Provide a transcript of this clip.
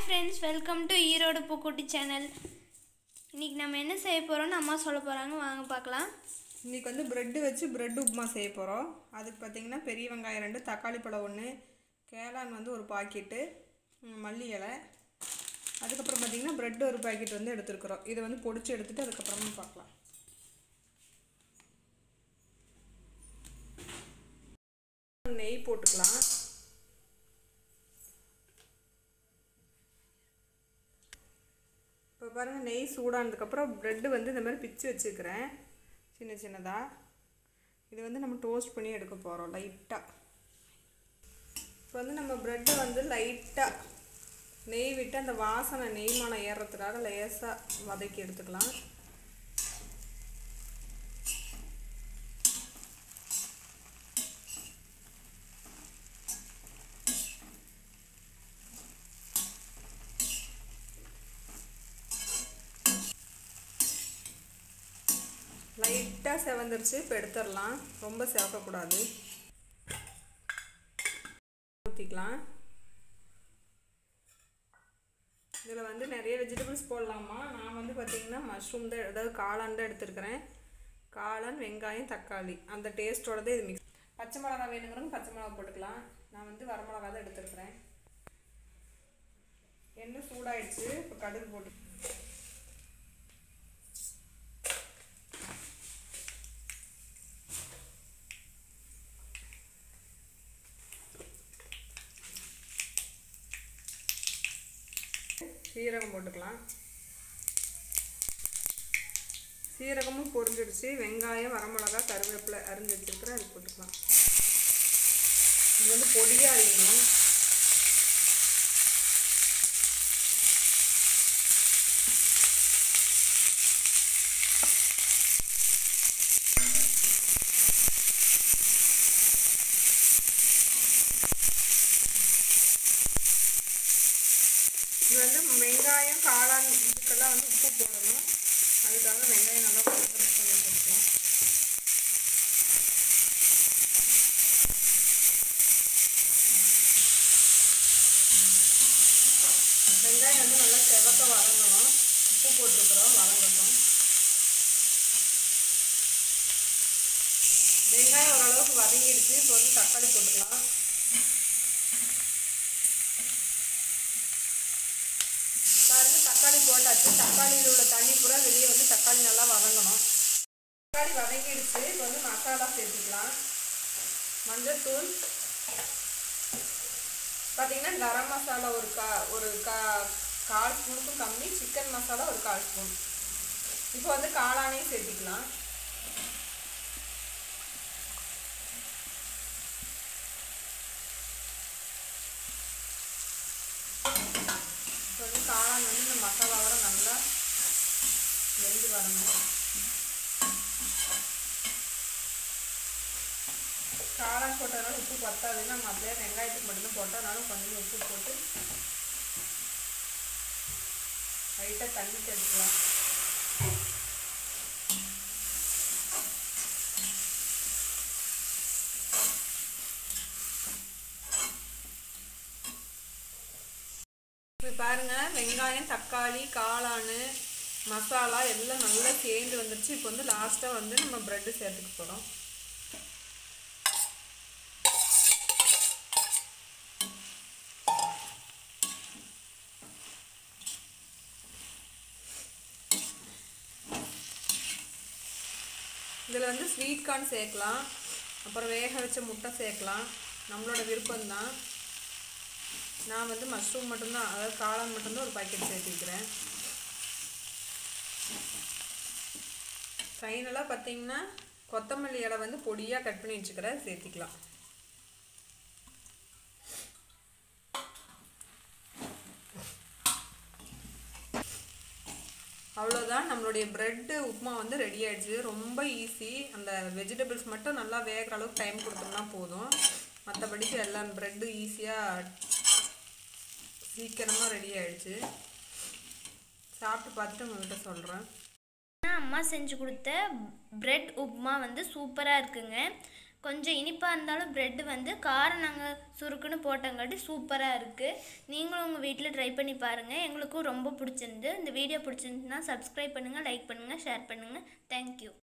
friends welcome to Erode Pookkutti channel இன்னைக்கு நம்ம என்ன செய்ய போகிறோம்னு அம்மா சொல்ல போகிறாங்க வாங்க பார்க்கலாம் இன்றைக்கி வந்து ப்ரெட்டு வச்சு ப்ரெட் உப்புமா செய்ய போகிறோம் அதுக்கு பார்த்தீங்கன்னா பெரிய வெங்காயம் ரெண்டு தக்காளி பழம் ஒன்று கேளான் வந்து ஒரு பாக்கெட்டு ம், மல்லி இலை அதுக்கப்புறம் பார்த்தீங்கன்னா ப்ரெட் ஒரு பாக்கெட் வந்து எடுத்துருக்குறோம் இதை வந்து பொடிச்சு எடுத்துட்டு அதுக்கப்புறமா பார்க்கலாம் நெய் போட்டுக்கலாம் இப்போ பாருங்கள் நெய் சூடானதுக்கப்புறம் ப்ரெட்டு வந்து இந்த மாதிரி பிச்சு வச்சுக்கிறேன் சின்ன சின்னதாக இது வந்து நம்ம டோஸ்ட் பண்ணி எடுக்க போகிறோம் லைட்டாக இப்போ வந்து நம்ம ப்ரெட்டை வந்து லைட்டாக நெய் விட்டு அந்த வாசனை நெய் மனம் ஏறுறதுக்காக லேசாக வதக்கி எடுத்துக்கலாம் லைட்டாக செவந்துருச்சு இப்போ எடுத்துடலாம் ரொம்ப செவக்கக்கூடாது ஊற்றிக்கலாம் இதில் வந்து நிறைய வெஜிடபிள்ஸ் போடலாமா நான் வந்து பார்த்திங்கன்னா மஷ்ரூம் தான் அதாவது காளான் தான் எடுத்துருக்கிறேன் காளான் வெங்காயம் தக்காளி அந்த டேஸ்ட்டோட தான் இது மிக்ஸ் பச்சை மிளகா வேணுங்கிறவங்க பச்சை மிளகா போட்டுக்கலாம் நான் வந்து வரமிளகா தான் எடுத்துருக்கிறேன் எண்ணெய் சூடாயிடுச்சு இப்போ கடுகு போட்டு சீரகம் போட்டுக்கலாம் சீரகமும் பொரிஞ்சிடுச்சு வெங்காயம் வரமிளகா கருவேப்பிலை அரிஞ்சு வச்சுருக்கிறேன் அது போட்டுக்கலாம் இது வந்து பொடியாக அரிக்கணும் இது வந்து வெங்காயம் காளான் இதுக்கெல்லாம் வந்து உப்பு போடணும் அதுக்காக வெங்காயம் நல்லா வதக்கிறதுக்கு கொஞ்சம் போட்டுக்கலாம் வெங்காயம் வந்து நல்லா செவக்க வதங்கணும் உப்பு போட்டுக்கிறோம் வதங்கட்டும் வெங்காயம் ஓரளவுக்கு வதங்கிடுச்சு இப்போ வந்து தக்காளி போட்டுக்கலாம் பாருங்க தக்காளி போட்டாச்சு தக்காளியில் உள்ள தண்ணி பூரா வெளியே வந்து தக்காளி நல்லா வதங்கணும் தக்காளி வதங்கிடுச்சு இப்போ வந்து மசாலா சேர்த்துக்கலாம் மஞ்சள் தூள் பார்த்தீங்கன்னா கரம் மசாலா ஒரு கா ஒரு கா கால் ஸ்பூனுக்கும் கம்மி சிக்கன் மசாலா ஒரு கால் ஸ்பூன் இப்போ வந்து காளானையும் சேர்த்திக்கலாம் இப்போ வந்து காளான் வந்து இந்த மசாலாவோட நல்லா வெந்து வரணும் காளான் போட்டதுனால உப்பு பத்தாதுன்னு நம்ம அப்படியே வெங்காயத்துக்கு மட்டும்தான் போட்டதுனால கொஞ்சம் உப்பு போட்டு லைட்டாக தண்ணி தெளிக்கலாம் இப்போ பாருங்க வெங்காயம் தக்காளி காளான் மசாலா எல்லாம் நல்லா சேர்ந்து வந்துருச்சு இப்போ வந்து லாஸ்ட்டாக வந்து நம்ம ப்ரெட்டு சேர்த்துக்க போகிறோம் இதில் வந்து ஸ்வீட் கார்ன் சேர்க்கலாம் அப்புறம் வேக வச்ச முட்டை சேர்க்கலாம் நம்மளோட விருப்பம்தான் நான் வந்து மஷ்ரூம் மட்டும்தான் அதாவது காளான் மட்டும்தான் ஒரு பாக்கெட் சேர்த்துக்கிறேன் ஃபைனலாக பார்த்தீங்கன்னா கொத்தமல்லி இலை வந்து பொடியாக கட் பண்ணி வச்சுக்கிறேன் சேர்த்திக்கலாம் அவ்வளோதான் நம்மளுடைய ப்ரெட்டு உப்புமா வந்து ரெடி ஆயிடுச்சு ரொம்ப ஈஸி அந்த வெஜிடபிள்ஸ் மட்டும் நல்லா வேகிற அளவுக்கு டைம் கொடுத்தோம்னா போதும் மற்றபடிக்கு எல்லாம் ப்ரெட்டு ஈஸியாக சீக்கிரமாக ரெடி ஆயிடுச்சு சாப்பிட்டு பார்த்துட்டு உங்கள்கிட்ட சொல்கிறேன் அம்மா செஞ்சு கொடுத்த பிரெட் உப்புமா வந்து சூப்பராக இருக்குங்க கொஞ்சம் இனிப்பாக இருந்தாலும் ப்ரெட்டு வந்து காரம் நாங்கள் சுருக்குன்னு போட்டங்காட்டி சூப்பராக இருக்குது நீங்களும் உங்கள் வீட்டில் ட்ரை பண்ணி பாருங்கள் எங்களுக்கும் ரொம்ப பிடிச்சிருந்து இந்த வீடியோ பிடிச்சிருந்துச்சுன்னா சப்ஸ்கிரைப் பண்ணுங்கள் லைக் பண்ணுங்கள் ஷேர் பண்ணுங்கள் தேங்க்யூ